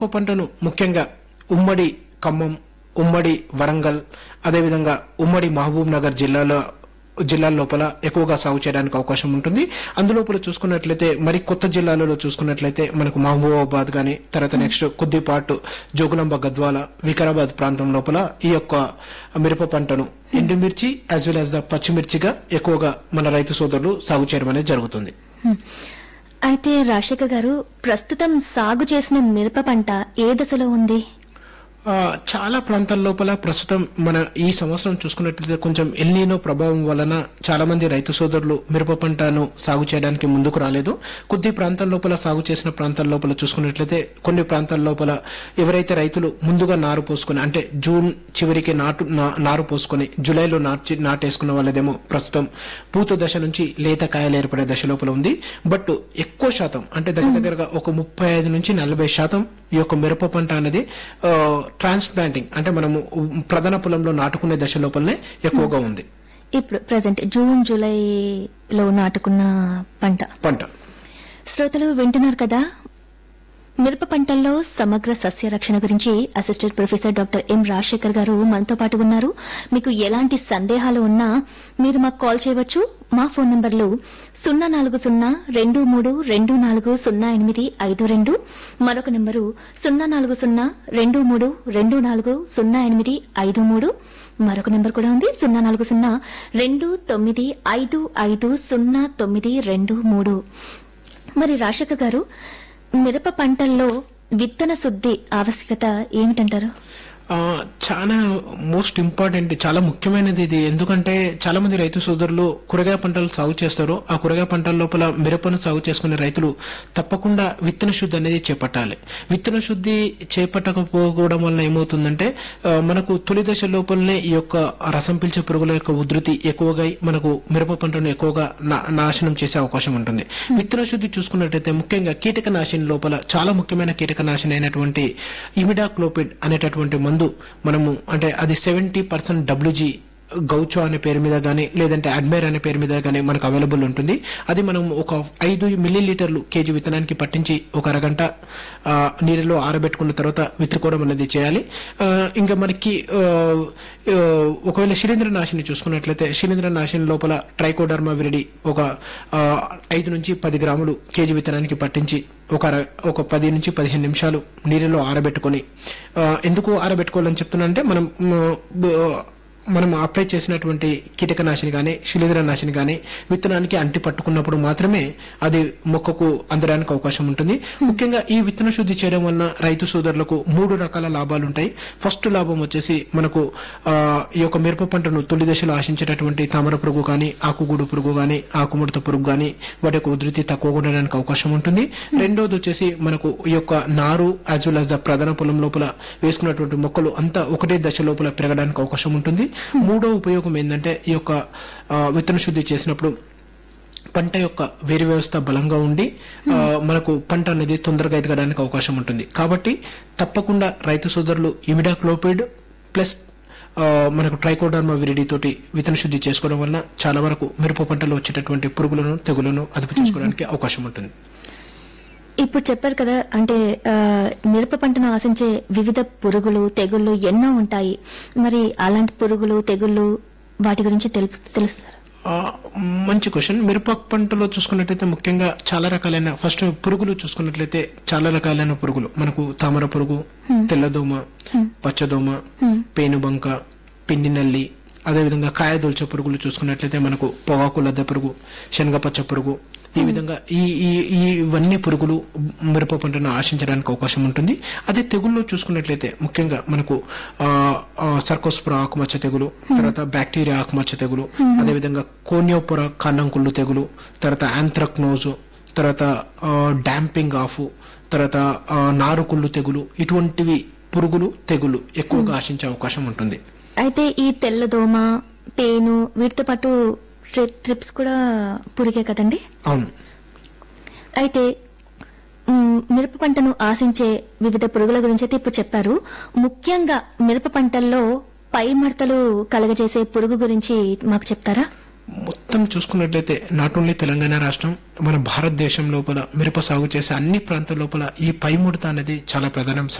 మిరప పంటను ముఖ్యంగా ఉమ్మడి ఖమ్మం ఉమ్మడి వరంగల్ అదేవిధంగా ఉమ్మడి మహబూబ్ నగర్ జిల్లాలో జిల్లాల లోపల ఎక్కువగా సాగు చేయడానికి అవకాశం ఉంటుంది అందులోపల చూసుకున్నట్లయితే మరి కొత్త జిల్లాలలో చూసుకున్నట్లయితే మనకు మహబూబాబాద్ గాని తర్వాత నెక్స్ట్ కొద్దిపాటు జోగులాంబ గద్వాల వికారాబాద్ ప్రాంతం లోపల ఈ యొక్క మిరప పంటను ఎండుమిర్చి యాజ్ వెల్ యాజ్ ద పచ్చిమిర్చిగా ఎక్కువగా మన రైతు సోదరులు సాగు చేయడం అనేది జరుగుతుంది హ్మ్. అయితే రాజశేఖర్ గారు ప్రస్తుతం సాగు చేసిన మిరప పంట ఏ దశలో ఉంది ఆ, చాలా ప్రాంతాల లోపల ప్రస్తుతం మన ఈ సంవత్సరం చూసుకున్నట్లయితే కొంచెం ఎల్నీనో ప్రభావం వలన చాలా మంది రైతు సోదరులు మిరప పంటను సాగు చేయడానికి ముందుకు రాలేదు కొద్ది ప్రాంతాల లోపల సాగు చేసిన ప్రాంతాల లోపల చూసుకున్నట్లయితే కొన్ని ప్రాంతాల లోపల ఎవరైతే రైతులు ముందుగా నారు పోసుకుని అంటే జూన్ చివరికి నాటు నా- నారు పోసుకొని జూలైలో నాటి నాటేసుకున్న వాళ్ళదేమో ప్రస్తుతం పూత దశ నుంచి లేత కాయలు ఏర్పడే దశ లోపల ఉంది బట్ ఎక్కువ శాతం అంటే దగ్గర దగ్గరగా ఒక ముప్పై ఐదు నుంచి నలభై శాతం ఈ యొక్క మిరప పంట అనేది ట్రాన్స్ప్లాంటింగ్ అంటే మనము ప్రధాన పొలంలో నాటుకునే దశ లోపలనే ఎక్కువగా ఉంది ఇప్పుడు ప్రజెంట్ జూన్ జూలైలో నాటుకున్న పంట పంట శ్రోతలు వింటున్నారు కదా మిరప పంటల్లో సమగ్ర సస్య రక్షణ గురించి assistant professor doctor M Rajasekhar గారు మనతో పాటు ఉన్నారు మీకు ఎలాంటి సందేహాలు ఉన్నా మీరు మాకు కాల్ చేయవచ్చు మా ఫోన్ నంబర్లు సున్నా నాలుగు సున్నా రెండు మూడు రెండు నాలుగు సున్నా ఎనిమిది ఐదు రెండు మరొక నెంబరు సున్నా నాలుగు సున్నా రెండు మూడు రెండు నాలుగు సున్నా ఎనిమిది ఐదు మూడు మరొక నెంబర్ కూడా ఉంది సున్నా నాలుగు సున్నా రెండు తొమ్మిది ఐదు ఐదు సున్నా తొమ్మిది రెండు మూడు మరి రాజశేఖర్ గారు మిరప పంటల్లో విత్తన శుద్ధి ఆవశ్యకత ఏమిటంటారు ఆ, చాలా మోస్ట్ ఇంపార్టెంట్ చాలా ముఖ్యమైనది ఇది ఎందుకంటే చాలా మంది రైతు సోదరులు కూరగాయ పంటలు సాగు చేస్తారు ఆ కూరగాయ పంటల లోపల మిరపను సాగు చేసుకునే రైతులు తప్పకుండా విత్తన శుద్ధి అనేది చేపట్టాలి విత్తన శుద్ధి చేపట్టకపోవడం వల్ల ఏమవుతుందంటే ఆ, మనకు తొలి దశ లోపలనే ఈ యొక్క రసం పీల్చే పురుగుల యొక్క ఉధృతి ఎక్కువగా అయి మనకు మిరప పంటను ఎక్కువగా నా- నాశనం చేసే అవకాశం ఉంటుంది విత్తన శుద్ధి చూసుకున్నట్టయితే ముఖ్యంగా కీటకనాశిని లోపల చాలా ముఖ్యమైన కీటకనాశిని అయినటువంటి ఇమిడాక్లోపిడ్ అనేటటువంటి మందు మనము అంటే అది సెవెంటీ పర్సెంట్ డబ్ల్యూజీ గౌచో అనే పేరు మీద గానీ లేదంటే అడ్మైర్ అనే పేరు మీద గానీ మనకు అవైలబుల్ ఉంటుంది అది మనం ఒక ఐదు మిల్లీ లీటర్లు కేజీ విత్తనానికి పట్టించి ఒక అరగంట ఆ, నీళ్ళలో ఆరబెట్టుకున్న తర్వాత విత్తుకోవడం అనేది చేయాలి ఆ, ఇంకా మనకి ఆ, ఆ, ఒకవేళ శిలీంద్ర నాశిని చూసుకున్నట్లయితే శిలీంద్ర నాశిని లోపల ట్రైకోడర్మా విరిడి ఒక ఆ, ఐదు నుంచి పది గ్రాములు కేజీ విత్తనానికి పట్టించి ఒక అర- ఒక పది నుంచి పదిహేను నిమిషాలు నీళ్ళలో ఆరబెట్టుకొని ఆ, ఎందుకు ఆరబెట్టుకోవాలని చెప్తున్నా మనం మ్, బ- మనం అప్లై చేసినటువంటి కీటకనాశిని గాని శిలీంద్రనాశిని గాని విత్తనానికి అంటి పట్టుకున్నప్పుడు మాత్రమే అది మొక్కకు అందడానికి అవకాశం ఉంటుంది ముఖ్యంగా ఈ విత్తన శుద్ధి చేయడం వలన రైతు సోదరులకు మూడు రకాల లాభాలు ఉంటాయి ఫస్ట్ లాభం వచ్చేసి మనకు ఆ, ఈ యొక్క మిరప పంటను తొలి దశలో ఆశించేటటువంటి తామర పురుగు కానీ ఆకుగూడు పురుగు కానీ ఆకుముడత పురుగు కానీ వాటి యొక్క ఉధృతి తక్కువగా ఉండడానికి అవకాశం ఉంటుంది రెండోది వచ్చేసి మనకు ఈ యొక్క నారు యాజ్ వెల్ యాజ్ ద ప్రధాన పొలం లోపల వేసుకున్నటువంటి మొక్కలు అంతా ఒకటే దశ లోపల పెరగడానికి అవకాశం ఉంటుంది మూడో ఉపయోగం ఏంటంటే ఈ యొక్క ఆ, విత్తన శుద్ధి చేసినప్పుడు పంట యొక్క వేరు వ్యవస్థ బలంగా ఉండి ఆ, మనకు పంట అనేది తొందరగా ఎదగడానికి అవకాశం ఉంటుంది కాబట్టి తప్పకుండా రైతు సోదరులు ఇమిడాక్లోపిడ్ ప్లస్ ఆ, మనకు ట్రైకోడర్మా విరిడి తోటి విత్తన శుద్ధి చేసుకోవడం వలన చాలా వరకు మిరప పంటలో వచ్చేటటువంటి పురుగులను తెగులను అదుపు చేసుకోవడానికి అవకాశం ఉంటుంది ఇప్పుడు చెప్పారు కదా అంటే ఆ, మిరప పంటను ఆశించే వివిధ పురుగులు తెగుళ్లు ఎన్నో ఉంటాయి మరి అలాంటి పురుగులు తెగుళ్లు వాటి గురించి తెలుసు తెలుస్తారు ఆ, మంచి క్వశ్చన్ మిరప పంటలో చూసుకున్నట్లయితే ముఖ్యంగా చాలా రకాలైన ఫస్ట్ పురుగులు చూసుకున్నట్లయితే చాలా రకాలైన పురుగులు మనకు తామర పురుగు తెల్లదోమ పచ్చదోమ పేనుబంక పిండి నల్లి అదేవిధంగా కాయ దొల్చే పురుగులు చూసుకున్నట్లయితే మనకు పొగాకు లద్దె పురుగు శనగ పచ్చ పురుగు ఈ విధంగా ఈ ఈ ఈ ఇవన్నీ పురుగులు మిరప పంటను ఆశించడానికి అవకాశం ఉంటుంది అదే తెగుల్లో చూసుకున్నట్లయితే ముఖ్యంగా మనకు ఆ, ఆ, సర్కోస్పుర ఆకుమచ్చ తెగులు తర్వాత బ్యాక్టీరియా ఆకుమచ్చ తెగులు అదేవిధంగా కోనియోపుర కాండంకుళ్ళు తెగులు తర్వాత ఆంథ్రక్నోజు తర్వాత ఆ, డాంపింగ్ ఆఫ్ తర్వాత ఆ, నారుకుళ్ళు తెగులు ఇటువంటివి పురుగులు తెగులు ఎక్కువగా ఆశించే అవకాశం ఉంటుంది అయితే ఈ తెల్లదోమ పేను వీటితో పాటు ట్రి- ట్రిప్స్ కూడా పురిగే కదండి అవును అయితే మ్, మిరప పంటను ఆశించే వివిధ పురుగుల గురించి అయితే ఇప్పుడు చెప్పారు ముఖ్యంగా మిరప పంటల్లో పై మడతలు కలగజేసే పురుగు గురించి మాకు చెప్తారా మొ- మొత్తం చూసుకున్నట్లయితే నాట్ ఓన్లీ తెలంగాణ రాష్ట్రం మన భారతదేశం లోపల మిరప సాగు చేసే అన్ని ప్రాంతాల లోపల ఈ పై ముడత అనేది చాలా ప్రధాన